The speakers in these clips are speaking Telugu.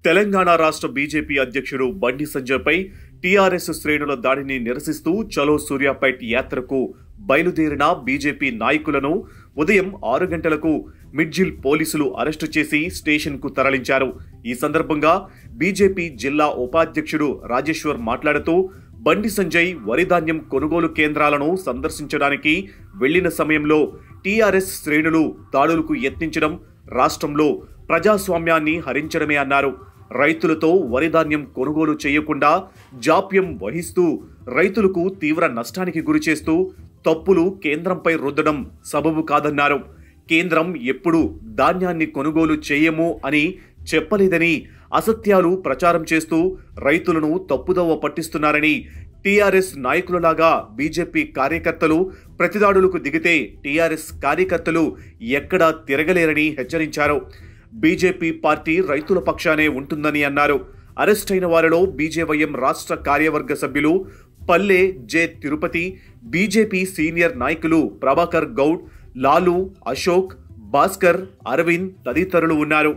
తెలంగాణ రాష్ట్ర బీజేపీ అధ్యక్షుడు బండి సంజయ్పై టీఆర్ఎస్ శ్రేణుల దాడిని నిరసిస్తూ చలో సూర్యాపేట్ యాత్రకు బయలుదేరిన బీజేపీ నాయకులను ఉదయం ఆరు గంటలకు మిడ్జిల్ పోలీసులు అరెస్టు చేసి స్టేషన్కు తరలించారు ఈ సందర్భంగా బీజేపీ జిల్లా ఉపాధ్యక్షుడు రాజేశ్వర్ మాట్లాడుతూ బండి సంజయ్ వరిధాన్యం కొనుగోలు కేంద్రాలను సందర్శించడానికి వెళ్లిన సమయంలో టీఆర్ఎస్ శ్రేణులు దాడులకు యత్నించడం రాష్ట్రంలో ప్రజాస్వామ్యాన్ని హరించడమే అన్నారు రైతులతో వరిధాన్యం కొనుగోలు చేయకుండా జాప్యం వహిస్తూ రైతులకు తీవ్ర నష్టానికి గురిచేస్తూ తప్పులు కేంద్రంపై రుద్దడం సబబు కాదన్నారు కేంద్రం ఎప్పుడు ధాన్యాన్ని కొనుగోలు చేయము అని చెప్పలేదని అసత్యాలు ప్రచారం చేస్తూ రైతులను తప్పుదోవ పట్టిస్తున్నారని టీఆర్ఎస్ నాయకులలాగా బీజేపీ కార్యకర్తలు ప్రతిదాడులకు దిగితే టీఆర్ఎస్ కార్యకర్తలు ఎక్కడా తిరగలేరని హెచ్చరించారు బీజేపీ పార్టీ రైతుల పక్షానే ఉంటుందని అన్నారు అరెస్ట్ అయిన వారిలో బీజేవైఎం రాష్ట్ర కార్యవర్గ సభ్యులు పల్లె జె తిరుపతి బీజేపీ సీనియర్ నాయకులు ప్రభాకర్ గౌడ్ లాలు అశోక్ భాస్కర్ అరవింద్ తదితరులు ఉన్నారు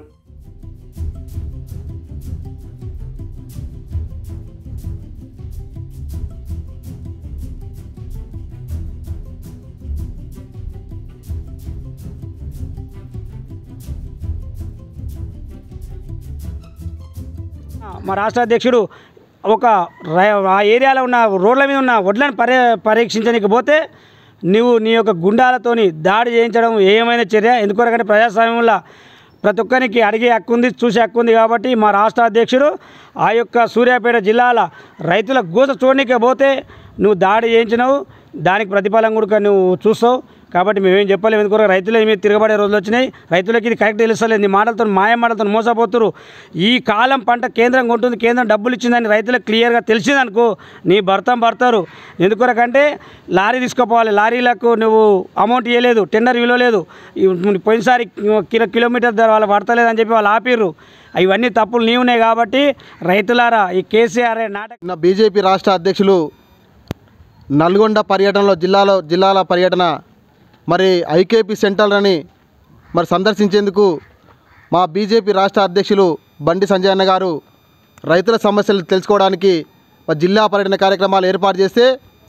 మా రాష్ట్ర అధ్యక్షుడు ఒక రై- ఆ ఏరియాలో ఉన్న రోడ్ల మీద ఉన్న వడ్లను పర్య పరీక్షించడానికి పోతే నువ్వు నీ యొక్క గుండాలతోని దాడి చేయించడం ఏమైనా చర్య ఎందుకొరకంటే ప్రజాస్వామ్యంలో ప్రతి ఒక్కరికి అడిగే హక్కు ఉంది చూసే హక్కు ఉంది కాబట్టి మా రాష్ట్ర అధ్యక్షుడు ఆ యొక్క సూర్యాపేట జిల్లాల రైతుల గోస చూడనికే పోతే నువ్వు దాడి చేయించినావు దానికి ప్రతిఫలం కూడా నువ్వు చూస్తావు కాబట్టి మేమేం చెప్పలేము ఎందుకు రైతుల మీద తిరగబడే రోజులు వచ్చినాయి రైతులకి ఇది కరెక్ట్ తెలుస్తలేదు నీ మాటలతో మాయ మాటలతో మోసపోతురు ఈ కాలం పంట కేంద్రం కొంటుంది కేంద్రం డబ్బులు ఇచ్చిందని రైతులకు క్లియర్గా తెలిసిందనుకో నీ భర్తం భర్తారు ఎందుకొరకంటే లారీ తీసుకుపోవాలి లారీలకు నువ్వు అమౌంట్ ఇవ్వలేదు టెండర్ ఇవ్వలేదు ఈ పోయినసారి కిలో కిలోమీటర్ ధర వాళ్ళు పడతలేదని చెప్పి వాళ్ళు ఆపిర్రు ఇవన్నీ తప్పులు నీ ఉన్నాయి కాబట్టి రైతులారా ఈ కేసీఆర్ నాటక నిన్న బీజేపీ రాష్ట్ర అధ్యక్షులు నల్గొండ పర్యటనలో జిల్లాలో జిల్లాల పర్యటన మరి ఐకేపీ సెంటర్లని మరి సందర్శించేందుకు మా బీజేపీ రాష్ట్ర అధ్యక్షులు బండి సంజయ్ అన్న గారు రైతుల సమస్యలు తెలుసుకోవడానికి మా జిల్లా పర్యటన కార్యక్రమాలు ఏర్పాటు చేస్తే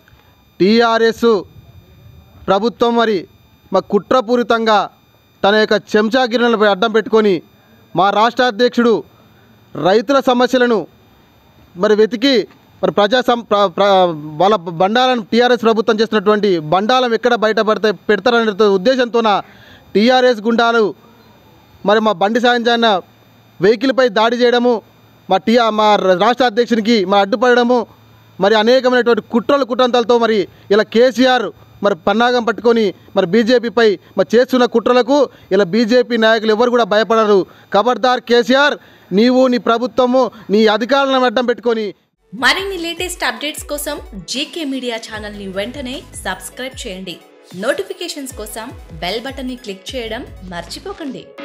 టీఆర్ఎస్ ప్రభుత్వం మరి మా కుట్రపూరితంగా తన యొక్క చెంచాగిరణలపై అడ్డం పెట్టుకొని మా రాష్ట్ర అధ్యక్షుడు రైతుల సమస్యలను మరి వెతికి మరి ప్రజా సం ప్ర- ప్ర- వాళ్ళ బండాలను టీఆర్ఎస్ ప్రభుత్వం చేస్తున్నటువంటి బండాలం ఎక్కడ బయటపడితే పెడతారనే ఉద్దేశంతోన టీఆర్ఎస్ గుండాలు మరి మా బండి సాయంజాన్న వెహికల్పై దాడి చేయడము మా టీ మా రాష్ట్ర అధ్యక్షునికి మా అడ్డుపడము మరి అనేకమైనటువంటి కుట్రలు కుట్రంతాలతో మరి ఇలా కేసీఆర్ మరి పన్నాగం పట్టుకొని మరి బీజేపీపై మరి చేస్తున్న కుట్రలకు ఇలా బీజేపీ నాయకులు ఎవరు కూడా భయపడరు ఖబర్దార్ కేసీఆర్ నీవు నీ ప్రభుత్వము నీ అధికారులను అడ్డం పెట్టుకొని మరిన్ని లేటెస్ట్ అప్డేట్స్ కోసం జీకే మీడియా ఛానల్ని వెంటనే సబ్స్క్రైబ్ చేయండి నోటిఫికేషన్స్ కోసం బెల్ బటన్ని క్లిక్ చేయడం మర్చిపోకండి